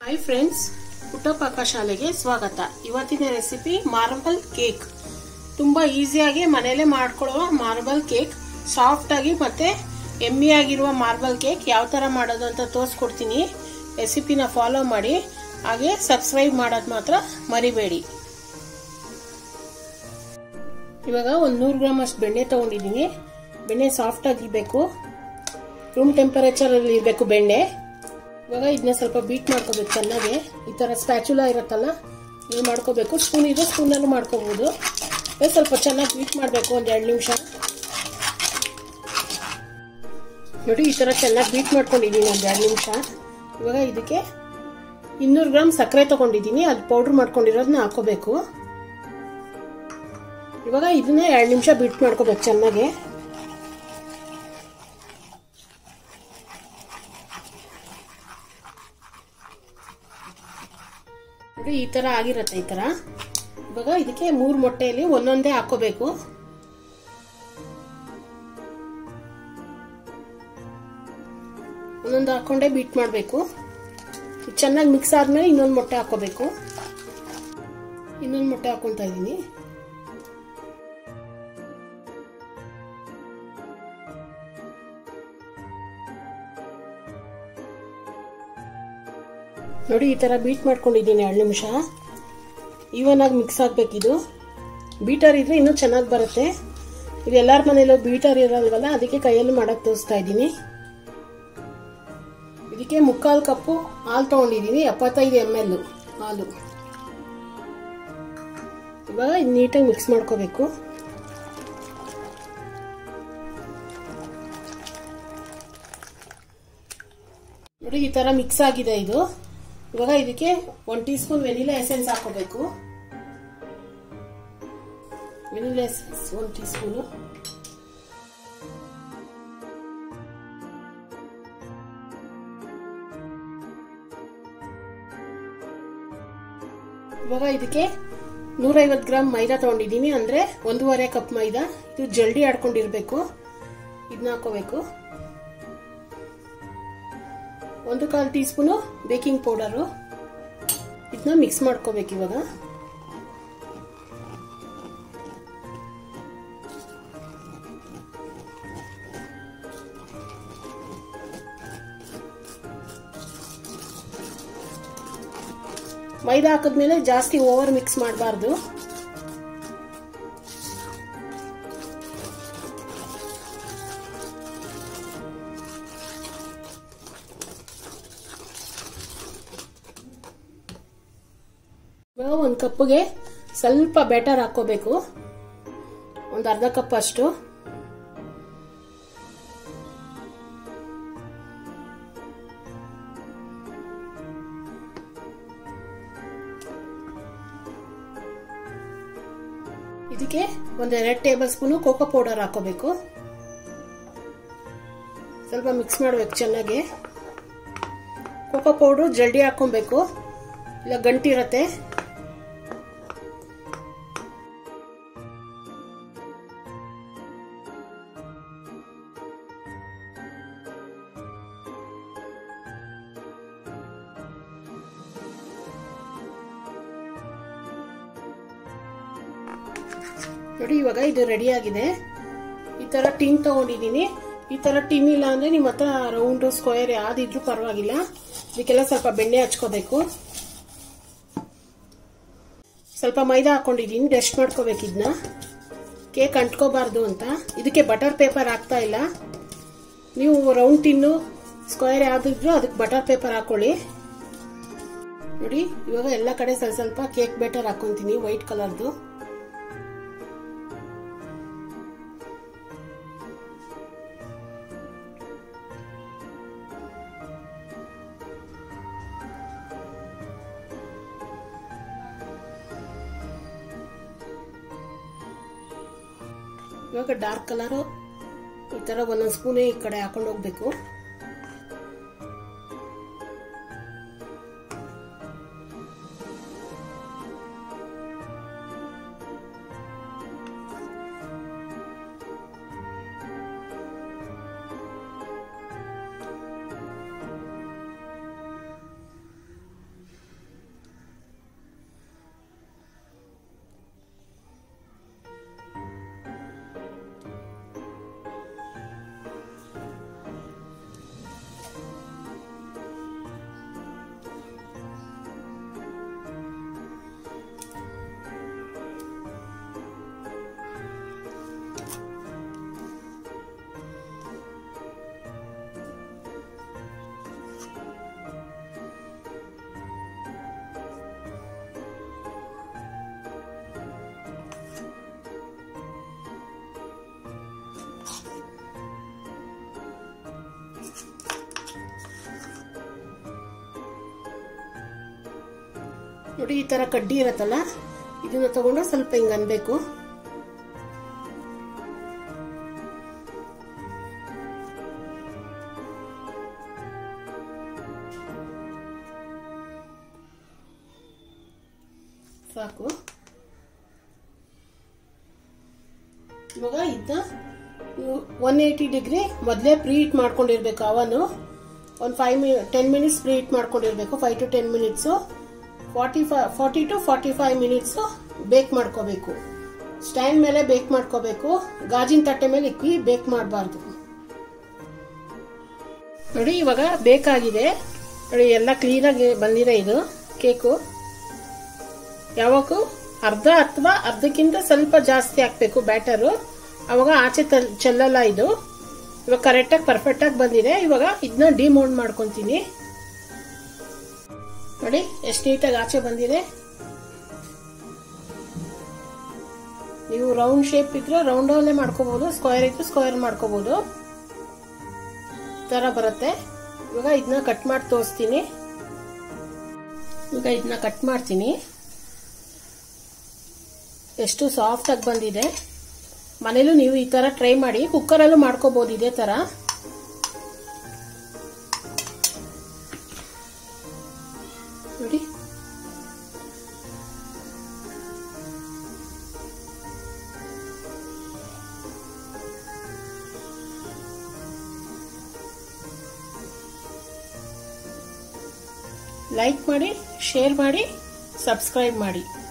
hi friends ಪುಟ್ಟಪಾಕ ಶಾಲೆಗೆ ಸ್ವಾಗತ ಇವತ್ತಿನ ರೆಸಿಪಿ ಮಾರ್ಬಲ್ ಕೇಕ್ ತುಂಬ ಈಸಿಯಾಗಿ ಮನೆಯಲ್ಲೇ ಮಾಡ್ಕೊಳ್ಳುವ ಮಾರ್ಬಲ್ ಕೇಕ್ ಸಾಫ್ಟಾಗಿ ಮತ್ತು ಎಮ್ಮಿಯಾಗಿರುವ ಮಾರ್ಬಲ್ ಕೇಕ್ ಯಾವ ಥರ ಮಾಡೋದು ಅಂತ ತೋರಿಸ್ಕೊಡ್ತೀನಿ ರೆಸಿಪಿನ ಫಾಲೋ ಮಾಡಿ ಹಾಗೆ ಸಬ್ಸ್ಕ್ರೈಬ್ ಮಾಡೋದು ಮಾತ್ರ ಮರಿಬೇಡಿ ಇವಾಗ ಒಂದು ನೂರು ಗ್ರಾಮ್ ಅಷ್ಟು ಬೆಣ್ಣೆ ತೊಗೊಂಡಿದ್ದೀನಿ ಬೆಣ್ಣೆ ಸಾಫ್ಟ್ ಆಗಿರಬೇಕು ರೂಮ್ ಟೆಂಪರೇಚರಲ್ಲಿ ಇರಬೇಕು ಬೆಣ್ಣೆ ಇವಾಗ ಇದನ್ನ ಸ್ವಲ್ಪ ಬೀಟ್ ಮಾಡ್ಕೋಬೇಕು ಚೆನ್ನಾಗಿ ಈ ಥರ ಸ್ಪ್ಯಾಚುಲಾ ಇರುತ್ತಲ್ಲ ನೀವು ಮಾಡ್ಕೋಬೇಕು ಸ್ಪೂನ್ ಇದೆ ಸ್ಪೂನಲ್ಲೂ ಮಾಡ್ಕೋಬೋದು ಸ್ವಲ್ಪ ಚೆನ್ನಾಗಿ ಬೀಟ್ ಮಾಡಬೇಕು ಒಂದು ಎರಡು ನಿಮಿಷ ನೋಡಿ ಈ ಥರ ಚೆನ್ನಾಗಿ ಬೀಟ್ ಮಾಡ್ಕೊಂಡಿದ್ದೀನಿ ಒಂದು ಎರಡು ನಿಮಿಷ ಇವಾಗ ಇದಕ್ಕೆ ಇನ್ನೂರು ಗ್ರಾಮ್ ಸಕ್ಕರೆ ತೊಗೊಂಡಿದ್ದೀನಿ ಅದು ಪೌಡ್ರ್ ಮಾಡ್ಕೊಂಡಿರೋದನ್ನ ಹಾಕೋಬೇಕು ಇವಾಗ ಇದನ್ನ ಎರಡು ನಿಮಿಷ ಬೀಟ್ ಮಾಡ್ಕೋಬೇಕು ಚೆನ್ನಾಗಿ ನೋಡಿ ಈ ತರ ಆಗಿರುತ್ತೆ ಈ ತರ ಇವಾಗ ಇದಕ್ಕೆ ಮೂರು ಮೊಟ್ಟೆಯಲ್ಲಿ ಒಂದೊಂದೇ ಹಾಕೋಬೇಕು ಒಂದೊಂದು ಹಾಕೊಂಡೇ ಬೀಟ್ ಮಾಡಬೇಕು ಚೆನ್ನಾಗಿ ಮಿಕ್ಸ್ ಆದ್ಮೇಲೆ ಇನ್ನೊಂದು ಮೊಟ್ಟೆ ಹಾಕೋಬೇಕು ಇನ್ನೊಂದು ಮೊಟ್ಟೆ ಹಾಕೊಂತ ಇದ್ದೀನಿ ನೋಡಿ ಈ ಥರ ಬೀಟ್ ಮಾಡ್ಕೊಂಡಿದ್ದೀನಿ ಎರಡು ನಿಮಿಷ ಈವನ್ ಆಗಿ ಮಿಕ್ಸ್ ಆಗಬೇಕಿದು ಬೀಟರ್ ಇದ್ರೆ ಇನ್ನೂ ಚೆನ್ನಾಗಿ ಬರುತ್ತೆ ಇದು ಎಲ್ಲರ ಮನೇಲೂ ಬೀಟರ್ ಇರಲ್ವಲ್ಲ ಅದಕ್ಕೆ ಕೈಯಲ್ಲಿ ಮಾಡಕ್ಕೆ ತೋರಿಸ್ತಾ ಇದ್ದೀನಿ ಇದಕ್ಕೆ ಮುಕ್ಕಾಲು ಕಪ್ಪು ಹಾಲು ತೊಗೊಂಡಿದ್ದೀನಿ ಎಪ್ಪತ್ತೈದು ಎಮ್ ಎಲ್ ಹಾಲು ಇವಾಗ ಇದು ನೀಟಾಗಿ ಮಿಕ್ಸ್ ಮಾಡ್ಕೋಬೇಕು ನೋಡಿ ಈ ಥರ ಮಿಕ್ಸ್ ಆಗಿದೆ ಇದು ಇವಾಗ ಇದಕ್ಕೆ one teaspoon vanilla essence ಹಾಕೋಬೇಕು vanilla essence one teaspoon ಇವಾಗ ಇದಕ್ಕೆ ನೂರೈವತ್ತು ಗ್ರಾಮ್ ಮೈದಾ ತಗೊಂಡಿದ್ದೀನಿ ಅಂದ್ರೆ ಒಂದೂವರೆ ಕಪ್ ಮೈದಾ ಇದು ಜಲ್ದಿ ಆಡ್ಕೊಂಡಿರ್ಬೇಕು ಇದನ್ನ ಹಾಕೋಬೇಕು ಒಂದು ಕಾಲು ಟೀ ಸ್ಪೂನು ಬೇಕಿಂಗ್ ಪೌಡರು ಇದನ್ನ ಮಿಕ್ಸ್ ಮಾಡ್ಕೋಬೇಕು ಇವಾಗ ಮೈದಾ ಹಾಕಿದ್ಮೇಲೆ ಜಾಸ್ತಿ ಓವರ್ ಮಿಕ್ಸ್ ಮಾಡಬಾರ್ದು ಇವಾಗ ಒಂದು ಕಪ್ಗೆ ಸ್ವಲ್ಪ ಬ್ಯಾಟರ್ ಹಾಕೋಬೇಕು ಒಂದು ಅರ್ಧ ಕಪ್ ಅಷ್ಟು ಇದಕ್ಕೆ ಒಂದು ಎರಡು ಟೇಬಲ್ ಸ್ಪೂನು ಕೋಕೋ ಪೌಡರ್ ಹಾಕೋಬೇಕು ಸ್ವಲ್ಪ ಮಿಕ್ಸ್ ಮಾಡ್ಬೇಕು ಚೆನ್ನಾಗಿ ಕೋಕೋ ಪೌಡ್ರು ಜಲ್ದಿ ಹಾಕೊಬೇಕು ಇಲ್ಲ ಗಂಟಿರತ್ತೆ ನೋಡಿ ಇವಾಗ ಇದು ರೆಡಿ ಆಗಿದೆ ಈ ತರ ಟಿನ್ ತಗೊಂಡಿದ್ದೀನಿ ಈ ತರ ಟಿನ್ ಇಲ್ಲ ಅಂದ್ರೆ ನಿಮ್ಮ ಹತ್ರ ರೌಂಡ್ ಸ್ಕ್ವೇರ್ ಯಾವ್ದಿದ್ರು ಪರವಾಗಿಲ್ಲ ಇದಕ್ಕೆಲ್ಲ ಸ್ವಲ್ಪ ಬೆಣ್ಣೆ ಹಚ್ಕೋಬೇಕು ಸ್ವಲ್ಪ ಮೈದಾ ಹಾಕೊಂಡಿದ್ದೀನಿ ಡಸ್ಟ್ ಮಾಡ್ಕೋಬೇಕು ಇದನ್ನ ಕೇಕ್ ಅಂಟ್ಕೋಬಾರ್ದು ಅಂತ ಇದಕ್ಕೆ ಬಟರ್ ಪೇಪರ್ ಹಾಕ್ತಾ ಇಲ್ಲ ನೀವು ರೌಂಡ್ ಟಿನ್ನು ಸ್ಕ್ವೇರ್ ಯಾವ್ದಿದ್ರು ಅದಕ್ಕೆ ಬಟರ್ ಪೇಪರ್ ಹಾಕೊಳ್ಳಿ ನೋಡಿ ಇವಾಗ ಎಲ್ಲ ಕಡೆ ಸ್ವಲ್ಪ ಸ್ವಲ್ಪ ಕೇಕ್ ಬೇಟರ್ ಹಾಕೊಂತೀನಿ ವೈಟ್ ಕಲರ್ದು ಇವಾಗ ಡಾರ್ಕ್ ಕಲರು ಈ ತರ ಒಂದೊಂದು ಸ್ಪೂನೇ ಈ ಕಡೆ ಹಾಕೊಂಡು ಹೋಗ್ಬೇಕು ನೋಡಿ ಈ ತರ ಕಡ್ಡಿ ಇರತ್ತಲ್ಲ ಇದನ್ನ ತಗೊಂಡು ಸ್ವಲ್ಪ ಹಿಂಗ್ ಅನ್ಬೇಕು ಸಾಕು ಇವಾಗ ಇದನ್ನ ಒನ್ ಏಯ್ಟಿ ಡಿಗ್ರಿ ಮೊದಲೇ ಪ್ರೀ ಹೀಟ್ ಮಾಡ್ಕೊಂಡಿರ್ಬೇಕು ಅವನು ಒಂದು five mini ten minutes pre heat ಮಾಡ್ಕೊಂಡಿರ್ಬೇಕು five to ten minutes forty five forty to forty five minutes bake ಮಾಡ್ಕೋಬೇಕು ಸ್ಟ್ಯಾಂಡ್ ಮೇಲೆ ಬೇಕ್ ಮಾಡ್ಕೋಬೇಕು ಗಾಜಿನ ತಟ್ಟೆ ಮೇಲೆ ಇಕ್ಕಿ ಬೇಕ್ ಮಾಡಬಾರ್ದು ನೋಡಿ ಇವಾಗ ಬೇಕಾಗಿದೆ ನೋಡಿ ಎಲ್ಲ ಕ್ಲೀನಾಗಿ ಬಂದಿದೆ ಇದು ಕೇಕು ಯಾವಾಗೂ ಅರ್ಧ ಅಥವಾ ಅರ್ಧಕ್ಕಿಂತ ಸ್ವಲ್ಪ ಜಾಸ್ತಿ ಹಾಕ್ಬೇಕು ಬ್ಯಾಟರು ಅವಾಗ ಆಚೆ ತಲ್- ಚೆಲ್ಲಲ್ಲ ಇದು ಇವಾಗ ಕರೆಕ್ಟಾಗಿ ಪರ್ಫೆಕ್ಟಾಗಿ ಬಂದಿದೆ ಇವಾಗ ಇದನ್ನ ಡಿಮೌಂಟ್ ಮಾಡ್ಕೊತೀನಿ ನೋಡಿ ಎಷ್ಟು ನೀಟಾಗಿ ಆಚೆ ಬಂದಿದೆ ನೀವು ರೌಂಡ್ ಶೇಪ್ ಇದ್ರೆ ರೌಂಡ್ ಅಲ್ಲೇ ಮಾಡ್ಕೋಬಹುದು ಸ್ಕ್ವೇರ್ ಇದ್ರೆ ಸ್ಕ್ವೇರ್ ಮಾಡ್ಕೋಬಹುದು ತರ ಬರುತ್ತೆ ಇವಾಗ ಇದನ್ನ ಕಟ್ ಮಾಡಿ ತೋರಿಸ್ತೀನಿ ಈಗ ಇದನ್ನ ಕಟ್ ಮಾಡ್ತೀನಿ ಎಷ್ಟು ಸಾಫ್ಟ್ ಆಗಿ ಬಂದಿದೆ ಮನೇಲೂ ನೀವು ಈ ತರ ಟ್ರೈ ಮಾಡಿ ಕುಕ್ಕರಲ್ಲೂ ಮಾಡ್ಕೋಬಹುದು ಇದೇ ತರ ನೋಡಿ ಲೈಕ್ ಮಾಡಿ ಶೇರ್ ಮಾಡಿ ಸಬ್ಸ್ಕ್ರೈಬ್ ಮಾಡಿ